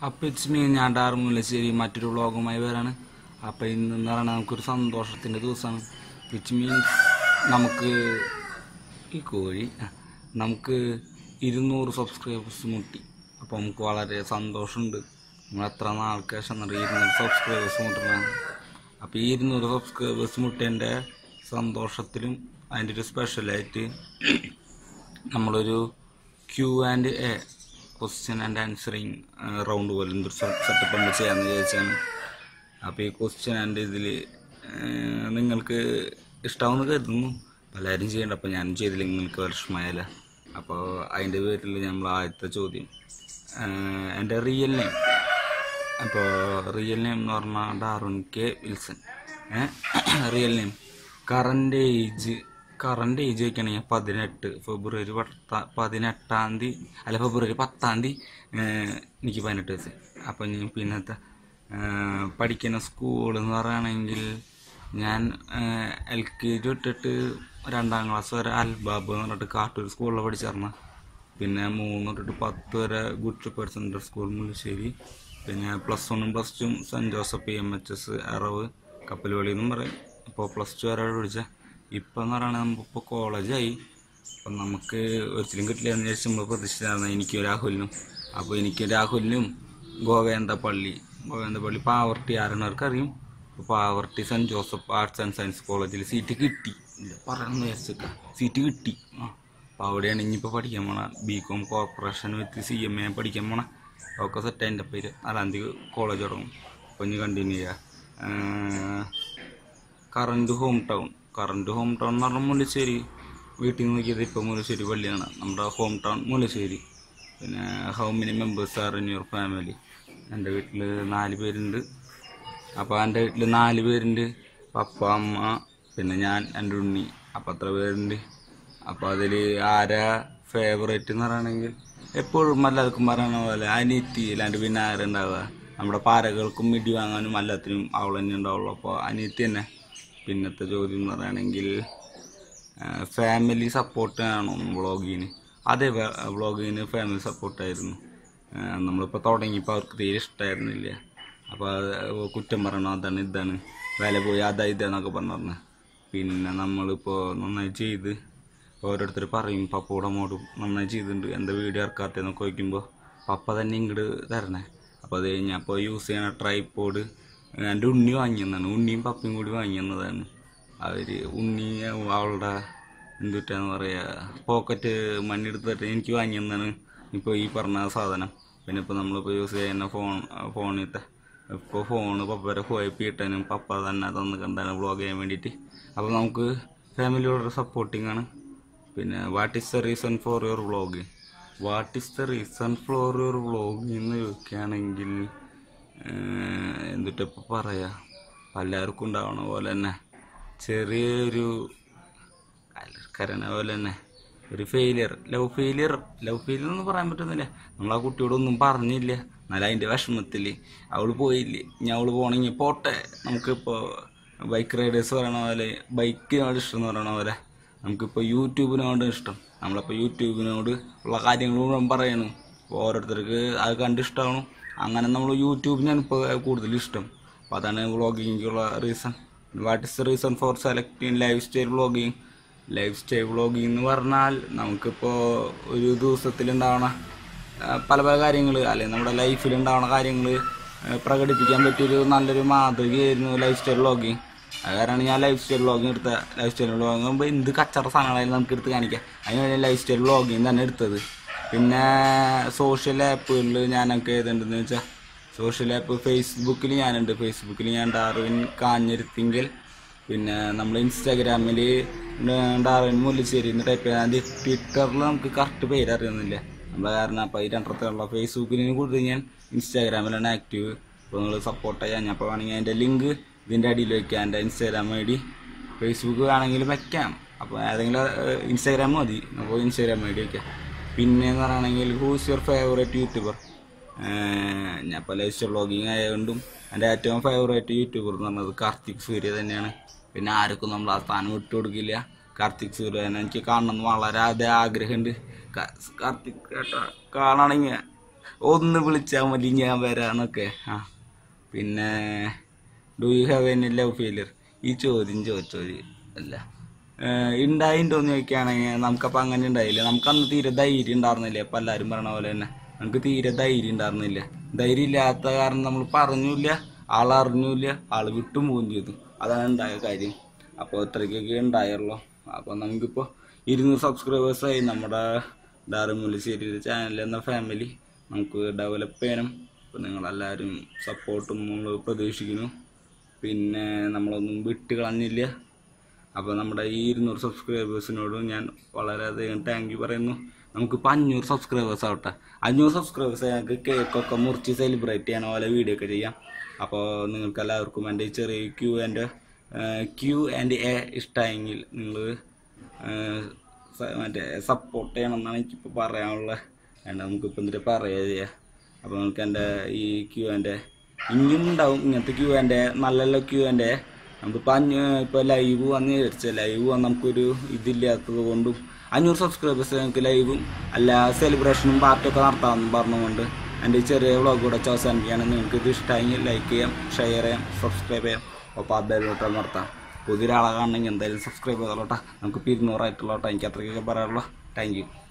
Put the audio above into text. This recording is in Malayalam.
അപ്പം ഇറ്റ്സ് മീ ഞാൻ ഡാർ മുല്ലശ്ശേരി മറ്റൊരു വ്ളോഗുമായി വരാണ് അപ്പം ഇന്ന് എന്ന് പറയുന്നത് നമുക്കൊരു സന്തോഷത്തിൻ്റെ ദിവസമാണ് വിച്ച് മീൻസ് നമുക്ക് ഈ കോഴി ആ, നമുക്ക് ഇരുന്നൂറ് സബ്സ്ക്രൈബേഴ്സ് മുട്ടി അപ്പോൾ നമുക്ക് വളരെ സന്തോഷമുണ്ട് നമ്മൾ എത്ര നാൾക്ക് ശേഷം എന്നറിയാം ഇരുന്നൂറ് സബ്സ്ക്രൈബേഴ്സ് മുട്ടണം അപ്പോൾ ഈ ഇരുന്നൂറ് സബ്സ്ക്രൈബേഴ്സ് മുട്ടേൻ്റെ സന്തോഷത്തിലും അതിൻ്റെ ഒരു സ്പെഷ്യലായിട്ട് നമ്മളൊരു Q and A question and answering round പോലെ എന്തൊരു സെറ്റപ്പ് നമ്മൾ ചെയ്യാമെന്ന് വിചാരിച്ചാണ് അപ്പോൾ ഈ ക്വസ്റ്റ്യൻ ആൻഡ് ഇതിൽ നിങ്ങൾക്ക് ഇഷ്ടമാവുമെന്ന് കരുതുന്നു പലരും ചെയ്യണ്ട അപ്പോൾ ഞാനും ചെയ്തില്ല നിങ്ങൾക്ക് വിഷമമായാല അപ്പോൾ അതിൻ്റെ പേരിൽ നമ്മൾ ആദ്യത്തെ ചോദ്യം ഏഹ് എൻ്റെ റിയൽ നെയിം അപ്പോൾ റിയൽ നെയിം എന്ന് പറഞ്ഞാൽ Darun K Wilson real name current age current age വയ്ക്കണമെങ്കിൽ പതിനെട്ട് ഫെബ്രുവരി പത്ത പതിനെട്ടാം തീയതി അല്ല ഫെബ്രുവരി പത്താം തീയതി എനിക്ക് പതിനെട്ട് വയസ്സ് അപ്പം ഞാൻ പിന്നത്തെ ഏഹ് പഠിക്കുന്ന സ്കൂൾ എന്ന് പറയുകയാണെങ്കിൽ ഞാൻ എൽ കെ ജി തൊട്ടിട്ട് രണ്ടാം ക്ലാസ് വരെ അൽബാബ് എന്ന് പറഞ്ഞിട്ട് കാട്ടൂർ സ്കൂളിൽ പഠിച്ചിരുന്ന പിന്നെ മൂന്ന് തൊട്ടിട്ട് പത്ത് വരെ Good Shepherd Central School Mullassery പിന്നെ പ്ലസ് വണ്ണും പ്ലസ് ടും Saint Joseph P M H S അറവ് കപ്പൽവെളി എന്നും പറയും ഇപ്പോൾ പ്ലസ് ടു വരെ പഠിച്ച ഇപ്പം എന്ന് പറയുന്നത് നമുക്കിപ്പോൾ കോളേജായി അപ്പം നമുക്ക് ഒരിക്കലും കിട്ടില്ല എന്ന് വിചാരിച്ച് നമ്മൾ പ്രതീക്ഷിച്ചായിരുന്നു എനിക്കും രാഹുലിനും അപ്പോൾ എനിക്കും രാഹുലിനും ഗോവേന്ദ പള്ളി ഗോവേന്ദ പള്ളി പാവർട്ടി ആരണവർക്ക് അറിയും അപ്പോൾ poverty Saint Joseph arts and science കോളേജിൽ സീറ്റ് കിട്ടി ഇല്ല പറയണമെന്ന് വിചാരിച്ചേക്ക സീറ്റ് കിട്ടി ആ അപ്പോൾ അവിടെയാണ് ഇനിയിപ്പോൾ പഠിക്കാൻ പോണ B com corporation with C M A പഠിക്കാൻ പോണ ഒക്കെ സെറ്റ് അതിൻ്റെ പേര് നാലാം തീയതി കോളേജ് തുടങ്ങും അപ്പോൾ ഇനി കണ്ടിന്യൂ ചെയ്യാം current home town current home town എന്ന് പറഞ്ഞാൽ മുല്ലശ്ശേരി വീട്ടിൽ നിന്ന് നോക്കിയത് ഇപ്പോൾ മുല്ലശ്ശേരി പള്ളിയാണ് നമ്മുടെ ഹോം ടൗൺ മുല്ലശ്ശേരി പിന്നെ how many members are in your family എൻ്റെ വീട്ടിൽ നാല് പേരുണ്ട് അപ്പോൾ എൻ്റെ വീട്ടിൽ നാല് പേരുണ്ട് പപ്പ അമ്മ പിന്നെ ഞാൻ എൻ്റെ ഉണ്ണി അപ്പം അത്ര പേരുണ്ട് അപ്പോൾ അതിൽ ആരാ ഫേവറേറ്റ് എന്ന് പറയുകയാണെങ്കിൽ എപ്പോഴും എല്ലാവർക്കും പറയണ പോലെ അനിയത്തി അല്ലാണ്ട് പിന്നെ ആരുണ്ടാവുക നമ്മുടെ പാരകൾക്കും മിടി വാങ്ങാനും എല്ലാത്തിനും അവൾ തന്നെ ഉണ്ടാവുള്ളൂ അപ്പോൾ അനിയത്തി തന്നെ പിന്നത്തെ ചോദ്യം എന്ന് പറയുകയാണെങ്കിൽ ഫാമിലി സപ്പോർട്ടാണോ വ്ളോഗിന് അതെ വ്ളോഗിന് ഫാമിലി സപ്പോർട്ടായിരുന്നു നമ്മളിപ്പോൾ തുടങ്ങിയപ്പോൾ അവർക്ക് തീരെ ഇഷ്ടമായിരുന്നില്ല അപ്പോൾ കുറ്റം പറയണോ അതാണ് ഇതാണ് വില പോയി അതാ ഇതാന്നൊക്കെ പറഞ്ഞു പറഞ്ഞ് പിന്നെ നമ്മളിപ്പോൾ നന്നായി ചെയ്ത് ഓരോരുത്തർ പറയും പപ്പയുടെ മോടും നന്നായി ചെയ്തിട്ടുണ്ട് എന്താ വീഡിയോ ഇറക്കാത്തതെന്നൊക്കെ ചോദിക്കുമ്പോൾ പപ്പ തന്നെ ഇങ്ങോട്ട് തരണേ അപ്പോൾ അത് കഴിഞ്ഞാൽ അപ്പോൾ യൂസ് ചെയ്യണ ട്രൈപ്പോഡ് എൻ്റെ ഉണ്ണി വാങ്ങിയെന്നാണ് ഉണ്ണിയും പപ്പയും കൂടി വാങ്ങിയെന്നതാണ് അവർ ഉണ്ണി അവളുടെ എന്തുട്ടാന്ന് പറയുക പോക്കറ്റ് മണി എടുത്തിട്ട് എനിക്ക് വാങ്ങിയെന്നാണ് ഇപ്പോൾ ഈ പറഞ്ഞ സാധനം പിന്നെ ഇപ്പോൾ നമ്മളിപ്പോൾ യൂസ് ചെയ്യുന്ന ഫോൺ ഫോണിലത്തെ ഇപ്പോൾ ഫോണ് പപ്പ വരെ പോയപ്പോൾ ഇട്ടാനും പപ്പ തന്നെ തന്ന് കണ്ടാണ് വ്ളോഗ് ചെയ്യാൻ വേണ്ടിയിട്ട് അപ്പോൾ നമുക്ക് ഫാമിലിയോട് സപ്പോർട്ടിങ് ആണ് പിന്നെ what is the reason for your vlog what is the reason for your vlog എന്ന് ചോദിക്കുകയാണെങ്കിൽ എന്തിട്ടിപ്പോൾ പറയാ പലർക്കും ഉണ്ടാവണ പോലെ തന്നെ ചെറിയൊരു കരണ പോലെ തന്നെ ഒരു failure love failure love failure എന്ന് പറയാൻ പറ്റുന്നില്ല നമ്മൾ ആ കുട്ടിയോട് ഒന്നും പറഞ്ഞില്ല എന്നാലും അതിൻ്റെ വിഷമത്തിൽ അവൾ പോയില്ലേ ഇനി അവൾ പോകണമെങ്കിൽ പോട്ടെ നമുക്കിപ്പോൾ ബൈക്ക് റൈഡേഴ്സ് പറയണ പോലെ ബൈക്കിനോട് ഇഷ്ടം എന്ന് പറയണ പോലെ നമുക്കിപ്പോൾ യൂട്യൂബിനോട് ഇഷ്ടം നമ്മളിപ്പോൾ യൂട്യൂബിനോട് ഉള്ള കാര്യങ്ങൾ മുഴുവൻ പറയണം അപ്പോൾ ഓരോരുത്തർക്ക് അത് കണ്ട് ഇഷ്ടമാവണം അങ്ങനെ നമ്മൾ യൂട്യൂബിനാണ് ഇപ്പോൾ കൂടുതൽ ഇഷ്ടം അപ്പോൾ അതാണ് വ്ളോഗിങ്ങിനുള്ള reason what is the reason for selecting lifestyle vlogging lifestyle vlogging എന്ന് പറഞ്ഞാൽ നമുക്കിപ്പോൾ ഒരു ദിവസത്തിലുണ്ടാവണ ആ, പല പല കാര്യങ്ങൾ അല്ലെങ്കിൽ നമ്മുടെ ലൈഫിൽ ഉണ്ടാവണ കാര്യങ്ങൾ പ്രകടിപ്പിക്കാൻ പറ്റിയൊരു നല്ലൊരു മാതൃകയായിരുന്നു ലൈഫ് സ്റ്റൈൽ വ്ളോഗിങ് അത് കാരണമാണ് ഞാൻ ലൈഫ് സ്റ്റൈൽ വ്ളോഗിങ് എടുത്ത ലൈഫ് സ്റ്റൈൽ വ്ളോഗിങ് ആകുമ്പോൾ എന്ത് കച്ചറ സാധനങ്ങളായാലും നമുക്ക് എടുത്ത് കാണിക്കാം അതിനാണ് ലൈഫ് സ്റ്റൈൽ വ്ളോഗിങ് തന്നെ എടുത്തത് പിന്നെ സോഷ്യൽ ആപ്പുകളിൽ ഞാനൊക്കെ ഏതുണ്ടെന്ന് വെച്ചാൽ സോഷ്യൽ ആപ്പ് ഫേസ്ബുക്കിൽ ഞാനുണ്ട് ഫേസ്ബുക്കിൽ ഞാൻ ഡാർവിൻ കാഞ്ഞിരുത്തിങ്കൽ പിന്നെ നമ്മൾ ഇൻസ്റ്റാഗ്രാമിൽ ഡാർവിൻ മുല്ലശ്ശേരി എന്ന് ടൈപ്പ് ചെയ്യാൻ ട്വിറ്ററിൽ നമുക്ക് കറക്റ്റ് പേര് അറിയുന്നില്ല നമ്മളെ കാരണം അപ്പോൾ ഈ രണ്ടത്തുള്ള ഫേസ്ബുക്കിന് കൂടുതൽ ഞാൻ ഇൻസ്റ്റാഗ്രാമിലാണ് ആക്റ്റീവ് അപ്പോൾ നിങ്ങൾ സപ്പോർട്ട് ചെയ്യാൻ അപ്പോൾ വേണമെങ്കിൽ അതിൻ്റെ ലിങ്ക് ഇതിൻ്റെ അടിയിൽ വയ്ക്കാം എൻ്റെ ഇൻസ്റ്റാഗ്രാം ഐ ഡി ഫേസ്ബുക്ക് വേണമെങ്കിലും വയ്ക്കാം അപ്പോൾ ഏതെങ്കിലും ഇൻസ്റ്റാഗ്രാം മതി അപ്പോൾ ഇൻസ്റ്റാഗ്രാം ഐ ഡി വയ്ക്കാം പിന്നെ എന്ന് പറയുകയാണെങ്കിൽ ഹൂസ് യുവർ ഫേവറേറ്റ് യൂട്യൂബർ ഞാൻ പല ഇഷ്ടം വ്ളോഗിങ് ആയതുകൊണ്ടും എൻ്റെ ഏറ്റവും ഫേവറേറ്റ് യൂട്യൂബർ എന്ന് പറഞ്ഞത് കാർത്തിക് സൂര്യ തന്നെയാണ് പിന്നെ ആർക്കും നമ്മൾ ആ സ്ഥാനം വിട്ടു കൊടുക്കില്ല കാർത്തിക് സൂര്യനെ എനിക്ക് കാണണമെന്ന് വളരെ അതേ ആഗ്രഹമുണ്ട് കാ- കാർത്തിക് കേട്ട കാണണമെങ്കിൽ ഒന്ന് വിളിച്ചാൽ മതി ഞാൻ വരാന്നൊക്കെ ആ പിന്നെ do you have any love failure ഈ ചോദ്യം ചോദിച്ചോര് അല്ല ഉണ്ടായിട്ടോന്ന് ചോദിക്കുകയാണെങ്കിൽ നമുക്കപ്പോൾ അങ്ങനെ ഉണ്ടായില്ല നമുക്ക് അന്ന് തീരെ ധൈര്യം ഉണ്ടായിരുന്നില്ല ഇപ്പം എല്ലാവരും പറയണ പോലെ തന്നെ നമുക്ക് തീരെ ധൈര്യം ഉണ്ടായിരുന്നില്ല ധൈര്യം ഇല്ലാത്ത കാരണം നമ്മൾ പറഞ്ഞില്ല ആളറിഞ്ഞില്ല ആൾ വിട്ടും പോവുകയും ചെയ്തു അതാണ് ഉണ്ടായ കാര്യം അപ്പോൾ ഇത്രയ്ക്കൊക്കെ ഉണ്ടായുള്ളൂ അപ്പോൾ നമുക്കിപ്പോൾ ഇരുന്നൂറ് സബ്സ്ക്രൈബേഴ്സായി നമ്മുടെ ഡാറുമുല്ലശ്ശേരി ചാനൽ എന്ന ഫാമിലി നമുക്ക് ഡെവലപ്പ് ചെയ്യണം അപ്പോൾ നിങ്ങളെല്ലാവരും സപ്പോർട്ടും നമ്മൾ പ്രതീക്ഷിക്കുന്നു പിന്നെ നമ്മളൊന്നും വിട്ട് കളഞ്ഞില്ല അപ്പോൾ നമ്മുടെ ഈ ഇരുന്നൂറ് സബ്സ്ക്രൈബേഴ്സിനോടും ഞാൻ വളരെയധികം താങ്ക് യു പറയുന്നു നമുക്കിപ്പോൾ അഞ്ഞൂറ് സബ്സ്ക്രൈബേഴ്സ് ആവട്ടെ അഞ്ഞൂറ് സബ്സ്ക്രൈബേഴ്സ് ഞങ്ങൾക്ക് കേക്കൊക്കെ മുറിച്ച് സെലിബ്രേറ്റ് ചെയ്യാൻ പോലെ വീഡിയോ ഒക്കെ ചെയ്യാം അപ്പോൾ നിങ്ങൾക്ക് എല്ലാവർക്കും എൻ്റെ ഈ ചെറിയ Q and Q and A ഇഷ്ടമായെങ്കിൽ നിങ്ങൾ മറ്റേ സപ്പോർട്ട് ചെയ്യണം എന്നാണ് എനിക്കിപ്പോൾ പറയാനുള്ളത് വേണ്ട നമുക്കിപ്പോൾ എന്നിട്ട് പറയുക ചെയ്യാം അപ്പോൾ നമുക്ക് എൻ്റെ ഈ ക്യൂ ആൻഡ് ഇനിയും ഉണ്ടാവും ഇങ്ങനത്തെ ക്യൂ ആൻഡ് നല്ല നല്ല ക്യൂ ആൻഡ് നമുക്കിപ്പോൾ അഞ്ഞൂ ഇപ്പോൾ ലൈവ് വന്ന് വിചാരിച്ച ലൈവ് വന്ന് നമുക്കൊരു ഇതില്ലാത്തത് കൊണ്ടും അഞ്ഞൂറ് സബ്സ്ക്രൈബേഴ്സ് ഞങ്ങൾക്ക് ലൈവും അല്ല സെലിബ്രേഷനും പാർട്ടിയൊക്കെ നടത്താമെന്ന് പറഞ്ഞുകൊണ്ട് എൻ്റെ ഈ ചെറിയ വ്ളോഗ് കൂടെ അവസാനിക്കുകയാണ് നിങ്ങൾക്ക് ഇത് ഇഷ്ടമായെങ്കിൽ ലൈക്ക് ചെയ്യാം ഷെയർ ചെയ്യാം സബ്സ്ക്രൈബ് ചെയ്യാം അപ്പോൾ അതിലോട്ട് നടത്താം പുതിയൊരാളെ കാണണമെങ്കിൽ എന്തായാലും സബ്സ്ക്രൈബ് ചെയ്തോട്ടെ നമുക്ക് ഇരുന്നൂറായിട്ടുള്ളോട്ടെ എനിക്ക് അത്രയ്ക്കൊക്കെ പറയാനുള്ളൂ താങ്ക് യു